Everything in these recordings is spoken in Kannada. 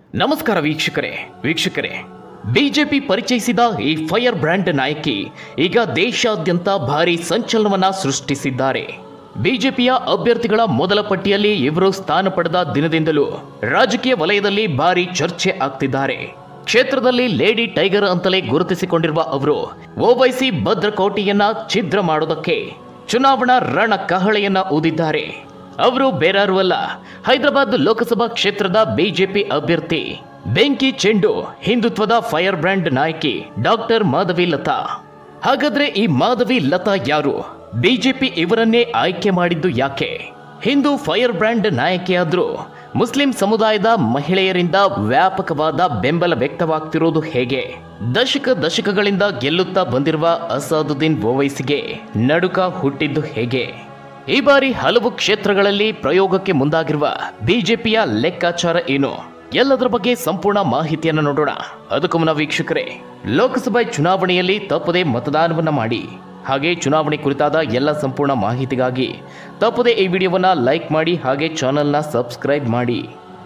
ನಮಸ್ಕಾರ ವೀಕ್ಷಕರೇ ವೀಕ್ಷಕರೇ ಬಿಜೆಪಿ ಪರಿಚಯಿಸಿದ ಈ ಫೈರ್ ಬ್ರ್ಯಾಂಡ್ ನಾಯಕಿ ಈಗ ದೇಶಾದ್ಯಂತ ಭಾರಿ ಸಂಚಲನವನ್ನ ಸೃಷ್ಟಿಸಿದ್ದಾರೆ ಬಿಜೆಪಿಯ ಅಭ್ಯರ್ಥಿಗಳ ಮೊದಲ ಪಟ್ಟಿಯಲ್ಲಿ ಇವರು ಸ್ಥಾನ ಪಡೆದ ದಿನದಿಂದಲೂ ರಾಜಕೀಯ ವಲಯದಲ್ಲಿ ಭಾರಿ ಚರ್ಚೆ ಆಗ್ತಿದ್ದಾರೆ ಕ್ಷೇತ್ರದಲ್ಲಿ ಲೇಡಿ ಟೈಗರ್ ಅಂತಲೇ ಗುರುತಿಸಿಕೊಂಡಿರುವ ಅವರು ಓವೈಸಿ ಭದ್ರಕೋಟೆಯನ್ನ ಛಿದ್ರ ಮಾಡೋದಕ್ಕೆ ಚುನಾವಣಾ ರಣ ಕಹಳೆಯನ್ನ ಊದಿದ್ದಾರೆ ಅವರು ಬೇರಾರು ಅಲ್ಲ ಹೈದರಾಬಾದ್ ಲೋಕಸಭಾ ಕ್ಷೇತ್ರದ ಬಿಜೆಪಿ ಅಭ್ಯರ್ಥಿ ಬೆಂಕಿ ಚೆಂಡು ಹಿಂದುತ್ವದ ಫೈರ್ ಬ್ರ್ಯಾಂಡ್ ನಾಯಕಿ ಡಾಕ್ಟರ್ ಮಾಧವಿ ಲತಾ ಹಾಗಾದ್ರೆ ಈ ಮಾಧವಿ ಲತಾ ಯಾರು ಬಿಜೆಪಿ ಇವರನ್ನೇ ಆಯ್ಕೆ ಮಾಡಿದ್ದು ಯಾಕೆ ಹಿಂದೂ ಫೈರ್ ಬ್ರ್ಯಾಂಡ್ ನಾಯಕಿಯಾದ್ರೂ ಮುಸ್ಲಿಂ ಸಮುದಾಯದ ಮಹಿಳೆಯರಿಂದ ವ್ಯಾಪಕವಾದ ಬೆಂಬಲ ವ್ಯಕ್ತವಾಗ್ತಿರೋದು ಹೇಗೆ ದಶಕ ದಶಕಗಳಿಂದ ಗೆಲ್ಲುತ್ತಾ ಬಂದಿರುವ ಅಸಾದುದ್ದೀನ್ ಓವೈಸಿಗೆ ನಡುಕ ಹುಟ್ಟಿದ್ದು ಹೇಗೆ ಈ ಬಾರಿ ಹಲವು ಕ್ಷೇತ್ರಗಳಲ್ಲಿ ಪ್ರಯೋಗಕ್ಕೆ ಮುಂದಾಗಿರುವ ಬಿಜೆಪಿಯ ಲೆಕ್ಕಾಚಾರ ಏನು ಎಲ್ಲದರ ಬಗ್ಗೆ ಸಂಪೂರ್ಣ ಮಾಹಿತಿಯನ್ನು ನೋಡೋಣ ಅದಕ್ಕೂ ಮುನ್ನ ವೀಕ್ಷಕರೇ ಲೋಕಸಭಾ ಚುನಾವಣೆಯಲ್ಲಿ ತಪ್ಪದೆ ಮತದಾನವನ್ನ ಮಾಡಿ ಹಾಗೆ ಚುನಾವಣೆ ಕುರಿತಾದ ಎಲ್ಲ ಸಂಪೂರ್ಣ ಮಾಹಿತಿಗಾಗಿ ತಪ್ಪದೆ ಈ ವಿಡಿಯೋವನ್ನ ಲೈಕ್ ಮಾಡಿ ಹಾಗೆ ಚಾನೆಲ್ನ ಸಬ್ಸ್ಕ್ರೈಬ್ ಮಾಡಿ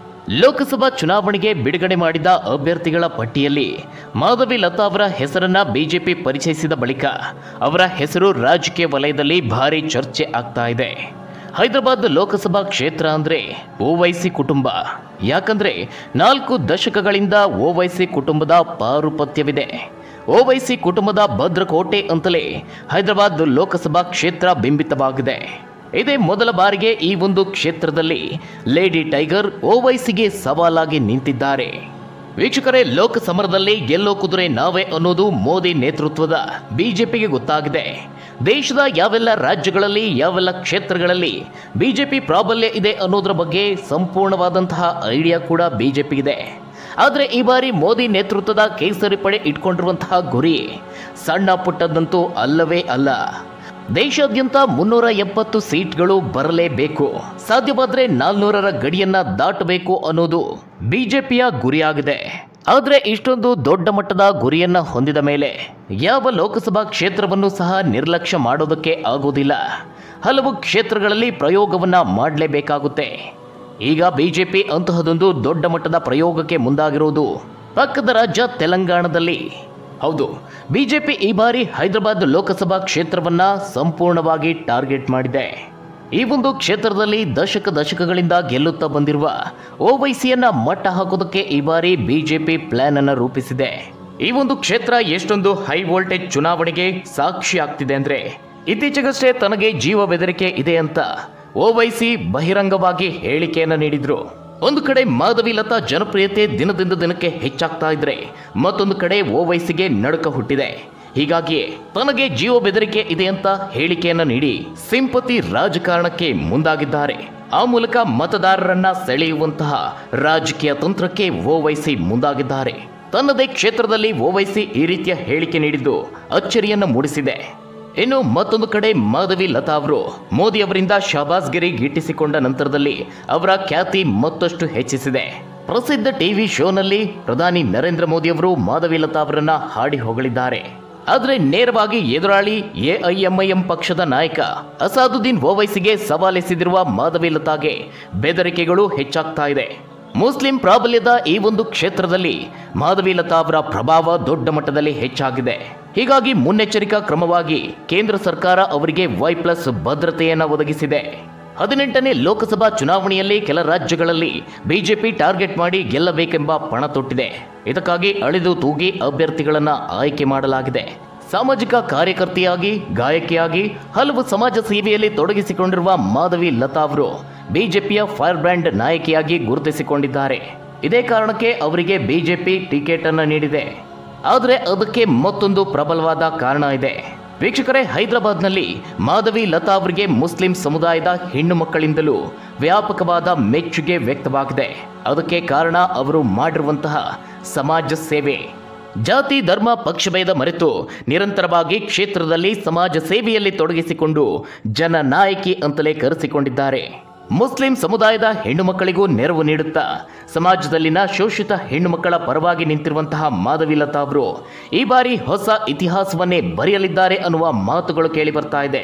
ಲೋಕಸಭಾ ಚುನಾವಣೆಗೆ ಬಿಡುಗಡೆ ಮಾಡಿದ ಅಭ್ಯರ್ಥಿಗಳ ಪಟ್ಟಿಯಲ್ಲಿ ಮಾಧವಿ ಲತಾ ಅವರ ಹೆಸರನ್ನ ಬಿಜೆಪಿ ಪರಿಚಯಿಸಿದ ಬಳಿಕ ಅವರ ಹೆಸರು ರಾಜಕೀಯ ವಲಯದಲ್ಲಿ ಭಾರಿ ಚರ್ಚೆ ಆಗ್ತಾ ಇದೆ ಹೈದರಾಬಾದ್ ಲೋಕಸಭಾ ಕ್ಷೇತ್ರ ಅಂದ್ರೆ ಓವೈಸಿ ಕುಟುಂಬ ಯಾಕಂದ್ರೆ ನಾಲ್ಕು ದಶಕಗಳಿಂದ ಓವೈಸಿ ಕುಟುಂಬದ ಪಾರುಪತ್ಯವಿದೆ ಓವೈಸಿ ಕುಟುಂಬದ ಭದ್ರಕೋಟೆ ಅಂತಲೇ ಹೈದರಾಬಾದ್ ಲೋಕಸಭಾ ಕ್ಷೇತ್ರ ಬಿಂಬಿತವಾಗಿದೆ ಇದೇ ಮೊದಲ ಬಾರಿಗೆ ಈ ಒಂದು ಕ್ಷೇತ್ರದಲ್ಲಿ ಲೇಡಿ ಟೈಗರ್ ಓವೈಸಿಗೆ ಸವಾಲಾಗಿ ನಿಂತಿದ್ದಾರೆ ವೀಕ್ಷಕರೇ ಲೋಕ ಸಮರದಲ್ಲಿ ಗೆಲ್ಲೋ ಕುದುರೆ ನಾವೇ ಅನ್ನೋದು ಮೋದಿ ನೇತೃತ್ವದ ಬಿಜೆಪಿಗೆ ಗೊತ್ತಾಗಿದೆ ದೇಶದ ಯಾವೆಲ್ಲ ರಾಜ್ಯಗಳಲ್ಲಿ ಯಾವೆಲ್ಲ ಕ್ಷೇತ್ರಗಳಲ್ಲಿ ಬಿಜೆಪಿ ಪ್ರಾಬಲ್ಯ ಇದೆ ಅನ್ನೋದರ ಬಗ್ಗೆ ಸಂಪೂರ್ಣವಾದಂತಹ ಐಡಿಯಾ ಕೂಡ ಬಿಜೆಪಿಗಿದೆ ಆದರೆ ಈ ಬಾರಿ ಮೋದಿ ನೇತೃತ್ವದ ಕೇಸರಿ ಪಡೆ ಇಟ್ಕೊಂಡಿರುವಂತಹ ಗುರಿ ಸಣ್ಣ ಪುಟ್ಟದ್ದಂತೂ ಅಲ್ಲವೇ ಅಲ್ಲ ದೇಶಾದ್ಯಂತ ಮುನ್ನೂರ ಎಪ್ಪತ್ತು ಸೀಟ್ಗಳು ಬರಲೇಬೇಕು ಸಾಧ್ಯವಾದ್ರೆ ನಾಲ್ನೂರರ ಗಡಿಯನ್ನ ದಾಟಬೇಕು ಅನ್ನೋದು ಬಿಜೆಪಿಯ ಗುರಿಯಾಗಿದೆ ಆದರೆ ಇಷ್ಟೊಂದು ದೊಡ್ಡ ಮಟ್ಟದ ಗುರಿಯನ್ನ ಹೊಂದಿದ ಮೇಲೆ ಯಾವ ಲೋಕಸಭಾ ಕ್ಷೇತ್ರವನ್ನು ಸಹ ನಿರ್ಲಕ್ಷ್ಯ ಮಾಡೋದಕ್ಕೆ ಆಗೋದಿಲ್ಲ ಹಲವು ಕ್ಷೇತ್ರಗಳಲ್ಲಿ ಪ್ರಯೋಗವನ್ನ ಮಾಡಲೇಬೇಕಾಗುತ್ತೆ ಈಗ ಬಿಜೆಪಿ ಅಂತಹದೊಂದು ದೊಡ್ಡ ಮಟ್ಟದ ಪ್ರಯೋಗಕ್ಕೆ ಮುಂದಾಗಿರುವುದು ಪಕ್ಕದ ರಾಜ್ಯ ತೆಲಂಗಾಣದಲ್ಲಿ ಹೌದು ಬಿಜೆಪಿ ಈ ಬಾರಿ ಹೈದರಾಬಾದ್ ಲೋಕಸಭಾ ಕ್ಷೇತ್ರವನ್ನ ಸಂಪೂರ್ಣವಾಗಿ ಟಾರ್ಗೆಟ್ ಮಾಡಿದೆ ಈ ಒಂದು ಕ್ಷೇತ್ರದಲ್ಲಿ ದಶಕ ದಶಕಗಳಿಂದ ಗೆಲ್ಲುತ್ತಾ ಬಂದಿರುವ ಓವೈಸಿಯನ್ನ ಮಟ್ಟ ಹಾಕೋದಕ್ಕೆ ಈ ಬಾರಿ ಬಿಜೆಪಿ ಪ್ಲಾನ್ ಅನ್ನ ರೂಪಿಸಿದೆ ಈ ಒಂದು ಕ್ಷೇತ್ರ ಎಷ್ಟೊಂದು ಹೈ ವೋಲ್ಟೇಜ್ ಚುನಾವಣೆಗೆ ಸಾಕ್ಷಿ ಆಗ್ತಿದೆ ಅಂದ್ರೆ ಇತ್ತೀಚೆಗಷ್ಟೇ ತನಗೆ ಜೀವ ಬೆದರಿಕೆ ಇದೆ ಅಂತ ಓವೈಸಿ ಬಹಿರಂಗವಾಗಿ ಹೇಳಿಕೆಯನ್ನ ನೀಡಿದ್ರು ಒಂದು ಕಡೆ ಮಾಧವಿ ಲತಾ ಜನಪ್ರಿಯತೆ ದಿನದಿಂದ ದಿನಕ್ಕೆ ಹೆಚ್ಚಾಗ್ತಾ ಇದ್ರೆ ಮತ್ತೊಂದು ಕಡೆ ಓವೈಸಿಗೆ ನಡುಕ ಹುಟ್ಟಿದೆ ಹೀಗಾಗಿ ತನಗೆ ಜೀವ ಬೆದರಿಕೆ ಇದೆ ಅಂತ ಹೇಳಿಕೆಯನ್ನ ನೀಡಿ ಸಿಂಪತಿ ರಾಜಕಾರಣಕ್ಕೆ ಮುಂದಾಗಿದ್ದಾರೆ ಆ ಮೂಲಕ ಮತದಾರರನ್ನ ಸೆಳೆಯುವಂತಹ ರಾಜಕೀಯ ತಂತ್ರಕ್ಕೆ ಓವೈಸಿ ಮುಂದಾಗಿದ್ದಾರೆ ತನ್ನದೇ ಕ್ಷೇತ್ರದಲ್ಲಿ ಓವೈಸಿ ಈ ರೀತಿಯ ಹೇಳಿಕೆ ನೀಡಿದ್ದು ಅಚ್ಚರಿಯನ್ನು ಮೂಡಿಸಿದೆ ಇನ್ನು ಮತ್ತೊಂದು ಕಡೆ ಮಾಧವಿ ಲತಾ ಅವರು ಮೋದಿ ಅವರಿಂದ ಶಾಬಾಸ್ಗಿರಿ ಗಿಟ್ಟಿಸಿಕೊಂಡ ನಂತರದಲ್ಲಿ ಅವರ ಖ್ಯಾತಿ ಮತ್ತಷ್ಟು ಹೆಚ್ಚಿಸಿದೆ ಪ್ರಸಿದ್ಧ ಟಿವಿ ಶೋನಲ್ಲಿ ಪ್ರಧಾನಿ ನರೇಂದ್ರ ಮೋದಿ ಅವರು ಮಾಧವಿ ಲತಾ ಅವರನ್ನ ಹಾಡಿ ಹೊಗಳಿದ್ದಾರೆ ಆದರೆ ನೇರವಾಗಿ ಎದುರಾಳಿ ಎಐಎಂಐಎಂ ಪಕ್ಷದ ನಾಯಕ ಅಸಾದುದ್ದೀನ್ ಓವೈಸಿಗೆ ಸವಾಲೆಸೆದಿರುವ ಮಾಧವಿ ಲತಾಗೆ ಬೆದರಿಕೆಗಳು ಹೆಚ್ಚಾಗ್ತಾ ಇದೆ ಮುಸ್ಲಿಂ ಪ್ರಾಬಲ್ಯದ ಈ ಒಂದು ಕ್ಷೇತ್ರದಲ್ಲಿ ಮಾಧವಿ ಲತಾ ಅವರ ಪ್ರಭಾವ ದೊಡ್ಡ ಮಟ್ಟದಲ್ಲಿ ಹೆಚ್ಚಾಗಿದೆ ಹೀಗಾಗಿ ಮುನ್ನೆಚ್ಚರಿಕಾ ಕ್ರಮವಾಗಿ ಕೇಂದ್ರ ಸರ್ಕಾರ ಅವರಿಗೆ ವೈ ಪ್ಲಸ್ ಭದ್ರತೆಯನ್ನು ಒದಗಿಸಿದೆ ಹದಿನೆಂಟನೇ ಲೋಕಸಭಾ ಚುನಾವಣೆಯಲ್ಲಿ ಕೆಲ ರಾಜ್ಯಗಳಲ್ಲಿ ಬಿಜೆಪಿ ಟಾರ್ಗೆಟ್ ಮಾಡಿ ಗೆಲ್ಲಬೇಕೆಂಬ ಪಣ ತೊಟ್ಟಿದೆ ಇದಕ್ಕಾಗಿ ಅಳಿದು ತೂಗಿ ಅಭ್ಯರ್ಥಿಗಳನ್ನ ಆಯ್ಕೆ ಮಾಡಲಾಗಿದೆ ಸಾಮಾಜಿಕ ಕಾರ್ಯಕರ್ತೆಯಾಗಿ ಗಾಯಕಿಯಾಗಿ ಹಲವು ಸಮಾಜ ಸೇವೆಯಲ್ಲಿ ತೊಡಗಿಸಿಕೊಂಡಿರುವ ಮಾಧವಿ ಲತಾ ಅವರು ಬಿಜೆಪಿಯ ಫೈರ್ ಬ್ರ್ಯಾಂಡ್ ನಾಯಕಿಯಾಗಿ ಗುರುತಿಸಿಕೊಂಡಿದ್ದಾರೆ ಇದೇ ಕಾರಣಕ್ಕೆ ಅವರಿಗೆ ಬಿಜೆಪಿ ಟಿಕೆಟ್ ಅನ್ನು ನೀಡಿದೆ ಆದರೆ ಅದಕ್ಕೆ ಮತ್ತೊಂದು ಪ್ರಬಲವಾದ ಕಾರಣ ಇದೆ ವೀಕ್ಷಕರೇ ಹೈದರಾಬಾದ್ನಲ್ಲಿ ಮಾಧವಿ ಲತಾ ಅವರಿಗೆ ಮುಸ್ಲಿಂ ಸಮುದಾಯದ ಹೆಣ್ಣು ಮಕ್ಕಳಿಂದಲೂ ವ್ಯಾಪಕವಾದ ಮೆಚ್ಚುಗೆ ವ್ಯಕ್ತವಾಗಿದೆ ಅದಕ್ಕೆ ಕಾರಣ ಅವರು ಮಾಡಿರುವಂತಹ ಸಮಾಜ ಸೇವೆ ಜಾತಿ ಧರ್ಮ ಪಕ್ಷಭೇದ ಮರೆತು ನಿರಂತರವಾಗಿ ಕ್ಷೇತ್ರದಲ್ಲಿ ಸಮಾಜ ಸೇವೆಯಲ್ಲಿ ತೊಡಗಿಸಿಕೊಂಡು ಜನ ನಾಯಕಿ ಅಂತಲೇ ಕರೆಸಿಕೊಂಡಿದ್ದಾರೆ ಮುಸ್ಲಿಂ ಸಮುದಾಯದ ಹೆಣ್ಣು ಮಕ್ಕಳಿಗೂ ನೆರವು ನೀಡುತ್ತಾ ಸಮಾಜದಲ್ಲಿನ ಶೋಷಿತ ಹೆಣ್ಣು ಮಕ್ಕಳ ಪರವಾಗಿ ನಿಂತಿರುವಂತಹ ಮಾಧವಿ ಲತಾ ಅವರು ಈ ಬಾರಿ ಹೊಸ ಇತಿಹಾಸವನ್ನೇ ಬರೆಯಲಿದ್ದಾರೆ ಅನ್ನುವ ಮಾತುಗಳು ಕೇಳಿ ಬರ್ತಾ ಇದೆ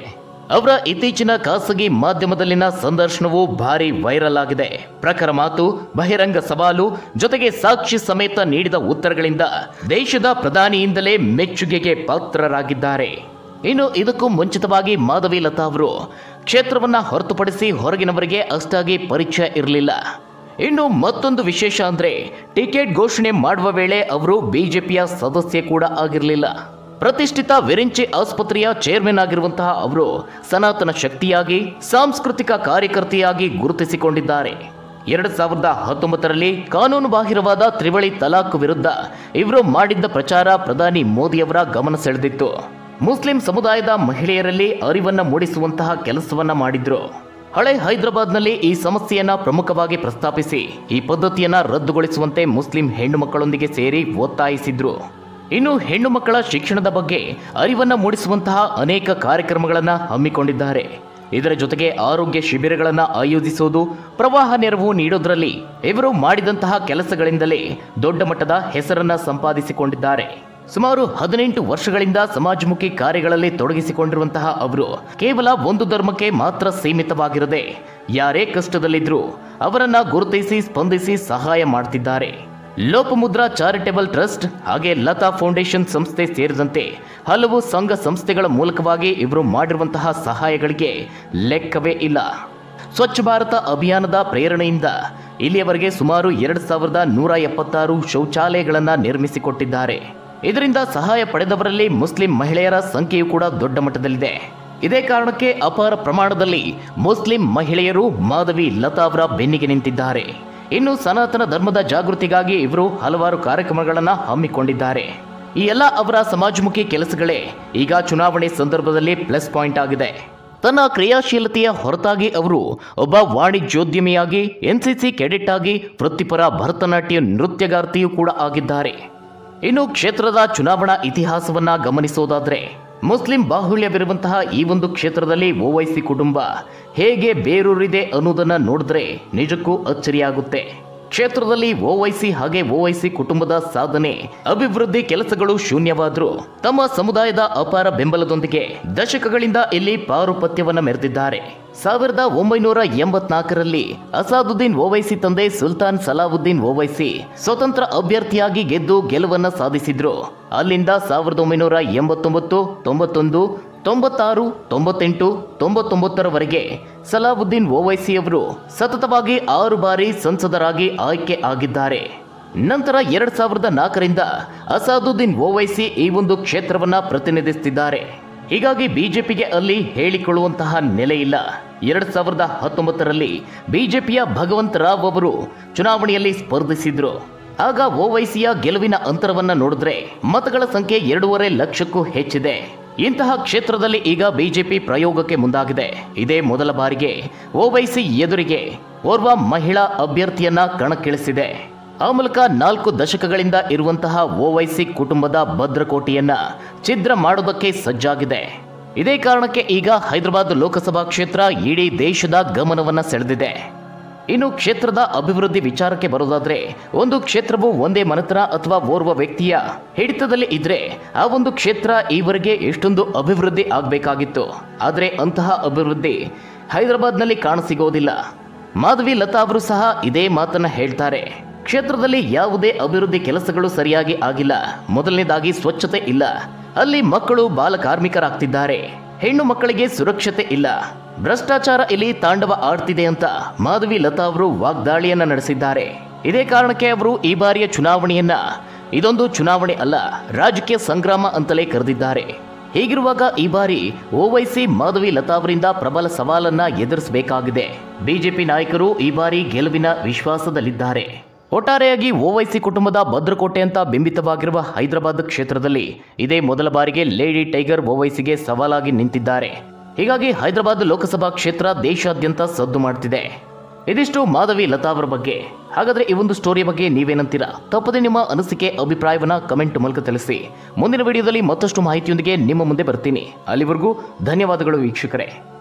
ಅವರ ಇತ್ತೀಚಿನ ಖಾಸಗಿ ಮಾಧ್ಯಮದಲ್ಲಿನ ಸಂದರ್ಶನವು ಭಾರಿ ವೈರಲ್ ಆಗಿದೆ ಪ್ರಖರ ಮಾತು ಬಹಿರಂಗ ಸವಾಲು ಜೊತೆಗೆ ಸಾಕ್ಷಿ ಸಮೇತ ನೀಡಿದ ಉತ್ತರಗಳಿಂದ ದೇಶದ ಪ್ರಧಾನಿಯಿಂದಲೇ ಮೆಚ್ಚುಗೆಗೆ ಪಾತ್ರರಾಗಿದ್ದಾರೆ ಇನ್ನು ಇದಕ್ಕೂ ಮುಂಚಿತವಾಗಿ ಮಾಧವಿ ಲತಾ ಅವರು ಕ್ಷೇತ್ರವನ್ನ ಹೊರತುಪಡಿಸಿ ಹೊರಗಿನವರಿಗೆ ಅಷ್ಟಾಗಿ ಪರಿಚಯ ಇರಲಿಲ್ಲ ಇನ್ನು ಮತ್ತೊಂದು ವಿಶೇಷ ಅಂದ್ರೆ ಟಿಕೆಟ್ ಘೋಷಣೆ ಮಾಡುವ ವೇಳೆ ಅವರು ಬಿಜೆಪಿಯ ಸದಸ್ಯ ಕೂಡ ಆಗಿರಲಿಲ್ಲ ಪ್ರತಿಷ್ಠಿತ ವಿರಿಂಚಿ ಆಸ್ಪತ್ರೆಯ ಚೇರ್ಮನ್ ಆಗಿರುವಂತಹ ಅವರು ಸನಾತನ ಶಕ್ತಿಯಾಗಿ ಸಾಂಸ್ಕೃತಿಕ ಕಾರ್ಯಕರ್ತೆಯಾಗಿ ಗುರುತಿಸಿಕೊಂಡಿದ್ದಾರೆ ಎರಡು ಸಾವಿರದ ಹತ್ತೊಂಬತ್ತರಲ್ಲಿ ಕಾನೂನು ಬಾಹಿರವಾದ ತ್ರಿವಳಿ ತಲಾಖ್ ವಿರುದ್ಧ ಇವರು ಮಾಡಿದ್ದ ಪ್ರಚಾರ ಪ್ರಧಾನಿ ಮೋದಿಯವರ ಗಮನ ಸೆಳೆದಿತ್ತು ಮುಸ್ಲಿಂ ಸಮುದಾಯದ ಮಹಿಳೆಯರಲ್ಲಿ ಅರಿವನ್ನ ಮೂಡಿಸುವಂತಹ ಕೆಲಸವನ್ನ ಮಾಡಿದ್ರು ಹಳೆ ಹೈದರಾಬಾದ್ನಲ್ಲಿ ಈ ಸಮಸ್ಯೆಯನ್ನ ಪ್ರಮುಖವಾಗಿ ಪ್ರಸ್ತಾಪಿಸಿ ಈ ಪದ್ಧತಿಯನ್ನ ರದ್ದುಗೊಳಿಸುವಂತೆ ಮುಸ್ಲಿಂ ಹೆಣ್ಣು ಮಕ್ಕಳೊಂದಿಗೆ ಸೇರಿ ಒತ್ತಾಯಿಸಿದ್ರು ಇನ್ನು ಹೆಣ್ಣು ಮಕ್ಕಳ ಶಿಕ್ಷಣದ ಬಗ್ಗೆ ಅರಿವನ್ನ ಮೂಡಿಸುವಂತಹ ಅನೇಕ ಕಾರ್ಯಕ್ರಮಗಳನ್ನು ಹಮ್ಮಿಕೊಂಡಿದ್ದಾರೆ ಇದರ ಜೊತೆಗೆ ಆರೋಗ್ಯ ಶಿಬಿರಗಳನ್ನು ಆಯೋಜಿಸುವುದು ಪ್ರವಾಹ ನೆರವು ನೀಡೋದ್ರಲ್ಲಿ ಇವರು ಮಾಡಿದಂತಹ ಕೆಲಸಗಳಿಂದಲೇ ದೊಡ್ಡ ಮಟ್ಟದ ಹೆಸರನ್ನ ಸಂಪಾದಿಸಿಕೊಂಡಿದ್ದಾರೆ ಸುಮಾರು ಹದಿನೆಂಟು ವರ್ಷಗಳಿಂದ ಸಮಾಜಮುಖಿ ಕಾರ್ಯಗಳಲ್ಲಿ ತೊಡಗಿಸಿಕೊಂಡಿರುವಂತಹ ಅವರು ಕೇವಲ ಒಂದು ಧರ್ಮಕ್ಕೆ ಮಾತ್ರ ಸೀಮಿತವಾಗಿರದೆ ಯಾರೇ ಕಷ್ಟದಲ್ಲಿದ್ರೂ ಅವರನ್ನ ಗುರುತಿಸಿ ಸ್ಪಂದಿಸಿ ಸಹಾಯ ಮಾಡ್ತಿದ್ದಾರೆ ಲೋಪಮುದ್ರಾ ಚಾರಿಟೇಬಲ್ ಟ್ರಸ್ಟ್ ಹಾಗೆ ಲತಾ ಫೌಂಡೇಶನ್ ಸಂಸ್ಥೆ ಸೇರಿದಂತೆ ಹಲವು ಸಂಘ ಸಂಸ್ಥೆಗಳ ಮೂಲಕವಾಗಿ ಇವರು ಮಾಡಿರುವಂತಹ ಸಹಾಯಗಳಿಗೆ ಲೆಕ್ಕವೇ ಇಲ್ಲ ಸ್ವಚ್ಛ ಭಾರತ ಅಭಿಯಾನದ ಪ್ರೇರಣೆಯಿಂದ ಇಲ್ಲಿಯವರೆಗೆ ಸುಮಾರು ಎರಡು ಸಾವಿರದ ನೂರ ಎಪ್ಪತ್ತಾರು ಶೌಚಾಲಯಗಳನ್ನು ನಿರ್ಮಿಸಿಕೊಟ್ಟಿದ್ದಾರೆ ಇದರಿಂದ ಸಹಾಯ ಪಡೆದವರಲ್ಲಿ ಮುಸ್ಲಿಂ ಮಹಿಳೆಯರ ಸಂಖ್ಯೆಯು ಕೂಡ ದೊಡ್ಡ ಮಟ್ಟದಲ್ಲಿದೆ ಇದೇ ಕಾರಣಕ್ಕೆ ಅಪಾರ ಪ್ರಮಾಣದಲ್ಲಿ ಮುಸ್ಲಿಂ ಮಹಿಳೆಯರು ಮಾಧವಿ ಲತಾ ಅವರ ಬೆನ್ನಿಗೆ ನಿಂತಿದ್ದಾರೆ ಇನ್ನು ಸನಾತನ ಧರ್ಮದ ಜಾಗೃತಿಗಾಗಿ ಇವರು ಹಲವಾರು ಕಾರ್ಯಕ್ರಮಗಳನ್ನು ಹಮ್ಮಿಕೊಂಡಿದ್ದಾರೆ ಈ ಎಲ್ಲ ಅವರ ಸಮಾಜಮುಖಿ ಕೆಲಸಗಳೇ ಈಗ ಚುನಾವಣೆ ಸಂದರ್ಭದಲ್ಲಿ ಪ್ಲಸ್ ಪಾಯಿಂಟ್ ಆಗಿದೆ ತನ್ನ ಕ್ರಿಯಾಶೀಲತೆಯ ಹೊರತಾಗಿ ಅವರು ಒಬ್ಬ ವಾಣಿಜ್ಯೋದ್ಯಮಿಯಾಗಿ ಎನ್ಸಿಸಿ ಕೆಡೆಟ್ ಆಗಿ ವೃತ್ತಿಪರ ಭರತನಾಟ್ಯ ನೃತ್ಯಗಾರ್ತಿಯೂ ಕೂಡ ಆಗಿದ್ದಾರೆ ಇನ್ನು ಕ್ಷೇತ್ರದ ಚುನಾವಣಾ ಇತಿಹಾಸವನ್ನ ಗಮನಿಸೋದಾದ್ರೆ ಮುಸ್ಲಿಂ ಬಾಹುಳ್ಯವಿರುವಂತಹ ಈ ಒಂದು ಕ್ಷೇತ್ರದಲ್ಲಿ ಓವೈಸಿ ಕುಟುಂಬ ಹೇಗೆ ಬೇರೂರಿದೆ ಅನ್ನೋದನ್ನ ನೋಡಿದ್ರೆ ನಿಜಕ್ಕೂ ಅಚ್ಚರಿಯಾಗುತ್ತೆ ಕ್ಷೇತ್ರದಲ್ಲಿ ಓವೈಸಿ ಹಾಗೆ ಓವೈಸಿ ಕುಟುಂಬದ ಸಾಧನೆ ಅಭಿವೃದ್ಧಿ ಕೆಲಸಗಳು ಶೂನ್ಯವಾದರೂ ತಮ್ಮ ಸಮುದಾಯದ ಅಪಾರ ಬೆಂಬಲದೊಂದಿಗೆ ದಶಕಗಳಿಂದ ಇಲ್ಲಿ ಪಾರುಪತ್ಯವನ್ನ ಮೆರೆದಿದ್ದಾರೆ ಸಾವಿರದ ಒಂಬೈನೂರ ಎಂಬತ್ನಾಲ್ಕರಲ್ಲಿ ಅಸಾದುದ್ದೀನ್ ಓವೈಸಿ ತಂದೆ ಸುಲ್ತಾನ್ ಸಲಾವುದ್ದೀನ್ ಓವೈಸಿ ಸ್ವತಂತ್ರ ಅಭ್ಯರ್ಥಿಯಾಗಿ ಗೆದ್ದು ಗೆಲುವನ್ನ ಸಾಧಿಸಿದ್ರು ಅಲ್ಲಿಂದ ಸಾವಿರದ ಒಂಬೈನೂರ ಎಂಬತ್ತೊಂಬತ್ತು ತೊಂಬತ್ತೊಂದು ತೊಂಬತ್ತಾರು ತೊಂಬತ್ತೆಂಟು ತೊಂಬತ್ತೊಂಬತ್ತರವರೆಗೆ ಸಲಾವುದ್ದೀನ್ ಓವೈಸಿ ಅವರು ಸತತವಾಗಿ ಆರು ಬಾರಿ ಸಂಸದರಾಗಿ ಆಯ್ಕೆ ಆಗಿದ್ದಾರೆ ನಂತರ ಎರಡ್ ಸಾವಿರದ ನಾಲ್ಕರಿಂದ ಅಸಾದುದ್ದೀನ್ ಓವೈಸಿ ಈ ಒಂದು ಕ್ಷೇತ್ರವನ್ನ ಪ್ರತಿನಿಧಿಸುತ್ತಿದ್ದಾರೆ ಹೀಗಾಗಿ ಬಿಜೆಪಿಗೆ ಅಲ್ಲಿ ಹೇಳಿಕೊಳ್ಳುವಂತಹ ನೆಲೆ ಇಲ್ಲ ಎರಡ್ ಸಾವಿರದ ಹತ್ತೊಂಬತ್ತರಲ್ಲಿ ಬಿಜೆಪಿಯ ಭಗವಂತ ರಾವ್ ಅವರು ಚುನಾವಣೆಯಲ್ಲಿ ಸ್ಪರ್ಧಿಸಿದ್ರು ಆಗ ಓವೈಸಿಯ ಗೆಲುವಿನ ಅಂತರವನ್ನ ನೋಡಿದ್ರೆ ಮತಗಳ ಸಂಖ್ಯೆ ಎರಡೂವರೆ ಲಕ್ಷಕ್ಕೂ ಹೆಚ್ಚಿದೆ ಇಂತಹ ಕ್ಷೇತ್ರದಲ್ಲಿ ಈಗ ಬಿಜೆಪಿ ಪ್ರಯೋಗಕ್ಕೆ ಮುಂದಾಗಿದೆ ಇದೇ ಮೊದಲ ಬಾರಿಗೆ ಓವೈಸಿ ಎದುರಿಗೆ ಓರ್ವ ಮಹಿಳಾ ಅಭ್ಯರ್ಥಿಯನ್ನ ಕಣಕ್ಕಿಳಿಸಿದೆ ಆ ಮೂಲಕ ನಾಲ್ಕು ದಶಕಗಳಿಂದ ಇರುವಂತಹ ಓವೈಸಿ ಕುಟುಂಬದ ಭದ್ರಕೋಟೆಯನ್ನ ಛಿದ್ರ ಮಾಡೋದಕ್ಕೆ ಸಜ್ಜಾಗಿದೆ ಇದೇ ಕಾರಣಕ್ಕೆ ಈಗ ಹೈದರಾಬಾದ್ ಲೋಕಸಭಾ ಕ್ಷೇತ್ರ ಇಡೀ ದೇಶದ ಗಮನವನ್ನ ಸೆಳೆದಿದೆ ಇನ್ನು ಕ್ಷೇತ್ರದ ಅಭಿವೃದ್ಧಿ ವಿಚಾರಕ್ಕೆ ಬರೋದಾದ್ರೆ ಒಂದು ಕ್ಷೇತ್ರವು ಒಂದೇ ಮನೆತನ ಅಥವಾ ಓರ್ವ ವ್ಯಕ್ತಿಯ ಹಿಡಿತದಲ್ಲಿ ಇದ್ರೆ ಆ ಒಂದು ಕ್ಷೇತ್ರ ಈವರೆಗೆ ಎಷ್ಟೊಂದು ಅಭಿವೃದ್ಧಿ ಆಗಬೇಕಾಗಿತ್ತು ಆದರೆ ಅಂತಹ ಅಭಿವೃದ್ಧಿ ಹೈದರಾಬಾದ್ನಲ್ಲಿ ಕಾಣಸಿಗೋದಿಲ್ಲ ಮಾಧವಿ ಲತಾ ಅವರು ಸಹ ಇದೇ ಮಾತನ್ನ ಹೇಳ್ತಾರೆ ಕ್ಷೇತ್ರದಲ್ಲಿ ಯಾವುದೇ ಅಭಿವೃದ್ಧಿ ಕೆಲಸಗಳು ಸರಿಯಾಗಿ ಆಗಿಲ್ಲ ಮೊದಲನೇದಾಗಿ ಸ್ವಚ್ಛತೆ ಇಲ್ಲ ಅಲ್ಲಿ ಮಕ್ಕಳು ಬಾಲ ಕಾರ್ಮಿಕರಾಗ್ತಿದ್ದಾರೆ ಹೆಣ್ಣು ಮಕ್ಕಳಿಗೆ ಸುರಕ್ಷತೆ ಇಲ್ಲ ಭ್ರಷ್ಟಾಚಾರ ಇಲ್ಲಿ ತಾಂಡವ ಆಡ್ತಿದೆ ಅಂತ ಮಾಧವಿ ಲತಾ ಅವರು ವಾಗ್ದಾಳಿಯನ್ನ ನಡೆಸಿದ್ದಾರೆ ಇದೇ ಕಾರಣಕ್ಕೆ ಅವರು ಈ ಬಾರಿಯ ಚುನಾವಣೆಯನ್ನ ಇದೊಂದು ಚುನಾವಣೆ ಅಲ್ಲ ರಾಜಕೀಯ ಸಂಗ್ರಾಮ ಅಂತಲೇ ಕರೆದಿದ್ದಾರೆ ಹೀಗಿರುವಾಗ ಈ ಬಾರಿ ಓವೈಸಿ ಮಾಧವಿ ಲತಾ ಅವರಿಂದ ಪ್ರಬಲ ಸವಾಲನ್ನ ಎದುರಿಸಬೇಕಾಗಿದೆ ಬಿಜೆಪಿ ನಾಯಕರು ಈ ಬಾರಿ ಗೆಲುವಿನ ವಿಶ್ವಾಸದಲ್ಲಿದ್ದಾರೆ ಒಟ್ಟಾರೆಯಾಗಿ ಓವೈಸಿ ಕುಟುಂಬದ ಭದ್ರಕೋಟೆ ಅಂತ ಬಿಂಬಿತವಾಗಿರುವ ಹೈದರಾಬಾದ್ ಕ್ಷೇತ್ರದಲ್ಲಿ ಇದೇ ಮೊದಲ ಬಾರಿಗೆ ಲೇಡಿ ಟೈಗರ್ ಓವೈಸಿಗೆ ಸವಾಲಾಗಿ ನಿಂತಿದ್ದಾರೆ ಹೀಗಾಗಿ ಹೈದರಾಬಾದ್ ಲೋಕಸಭಾ ಕ್ಷೇತ್ರ ದೇಶಾದ್ಯಂತ ಸದ್ದು ಮಾಡ್ತಿದೆ ಇದಿಷ್ಟು ಮಾಧವಿ ಲತಾ ಅವರ ಬಗ್ಗೆ ಹಾಗಾದ್ರೆ ಈ ಒಂದು ಸ್ಟೋರಿಯ ಬಗ್ಗೆ ನೀವೇನಂತೀರಾ ತಪ್ಪದೆ ನಿಮ್ಮ ಅನಿಸಿಕೆ ಅಭಿಪ್ರಾಯವನ್ನ ಕಮೆಂಟ್ ಮೂಲಕ ತಿಳಿಸಿ ಮುಂದಿನ ವಿಡಿಯೋದಲ್ಲಿ ಮತ್ತಷ್ಟು ಮಾಹಿತಿಯೊಂದಿಗೆ ನಿಮ್ಮ ಮುಂದೆ ಬರ್ತೀನಿ ಅಲ್ಲಿವರೆಗೂ ಧನ್ಯವಾದಗಳು ವೀಕ್ಷಕರೇ